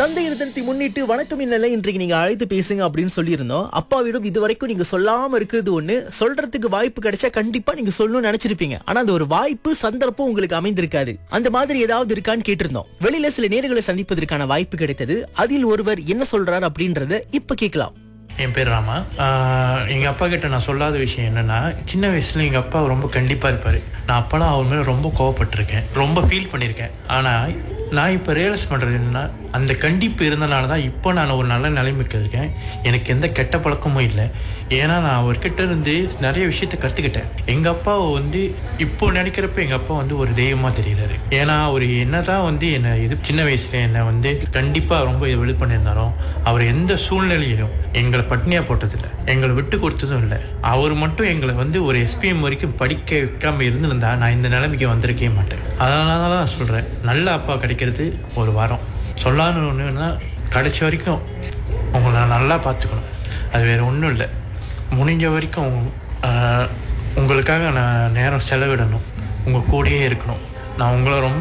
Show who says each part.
Speaker 1: தந்தையர் தினத்தை முன்னிட்டு வணக்கம் இன்னல இன்றைக்கு நீங்க அழைத்து பேசுங்க அப்படின்னு சொல்லியிருந்தோம் அப்பாவிடம் இது வரைக்கும் நீங்க சொல்லாம இருக்கிறது ஒண்ணு சொல்றதுக்கு வாய்ப்பு கிடைச்சா கண்டிப்பா நீங்க சொல்லணும்னு நினைச்சிருப்பீங்க ஆனா அந்த ஒரு வாய்ப்பு சந்தர்ப்பம் உங்களுக்கு அமைந்திருக்காது அந்த மாதிரி ஏதாவது இருக்கான்னு கேட்டிருந்தோம் வெளியில சில நேர்களை சந்திப்பதற்கான வாய்ப்பு கிடைத்தது அதில் ஒருவர் என்ன சொல்றார் அப்படின்றத இப்ப கேட்கலாம்
Speaker 2: என் பேர் ராமா ஆஹ் எங்க அப்பா கிட்ட நான் சொல்லாத விஷயம் என்னன்னா சின்ன வயசுல எங்க அப்பா ரொம்ப கண்டிப்பா இருப்பாரு நான் அப்பெல்லாம் அவர் மேல ரொம்ப கோவப்பட்டிருக்கேன் ரொம்ப ஃபீல் பண்ணியிருக்கேன் ஆனா நான் இப்போ ரியலைஸ் பண்றது என்னன்னா அந்த கண்டிப்பு இருந்தனால தான் இப்போ நான் ஒரு நல்ல நிலைமைக்கு இருக்கேன் எனக்கு எந்த கெட்ட பழக்கமும் இல்லை ஏன்னா நான் அவர்கிட்ட இருந்து நிறைய விஷயத்த கற்றுக்கிட்டேன் எங்கள் அப்பாவை வந்து இப்போ நினைக்கிறப்ப எங்கள் அப்பா வந்து ஒரு தெய்வமாக தெரியுறாரு ஏன்னா அவர் என்னதான் வந்து என்னை இது சின்ன வயசுல என்னை வந்து கண்டிப்பாக ரொம்ப இது பண்ணியிருந்தாலும் அவர் எந்த சூழ்நிலையிலும் எங்களை பட்னியாக போட்டதில்லை எங்களை விட்டு கொடுத்ததும் இல்லை அவர் மட்டும் எங்களை வந்து ஒரு எஸ்பிஎம் வரைக்கும் படிக்க வைக்காம இருந்திருந்தா நான் இந்த நிலைமைக்கு வந்திருக்கவே மாட்டேன் அதனால தான் நான் சொல்கிறேன் நல்ல அப்பா கிடைக்கிறது ஒரு வாரம் சொல்லான்னு ஒன்றுன்னா கடைசி வரைக்கும் உங்களை நான் நல்லா பார்த்துக்கணும் அது வேறு ஒன்றும் இல்லை முடிஞ்ச வரைக்கும் ஆஹ், உங்களுக்காக நான் நேரம் செலவிடணும் உங்கள் கூடயே இருக்கணும் நான் உங்களை ரொம்ப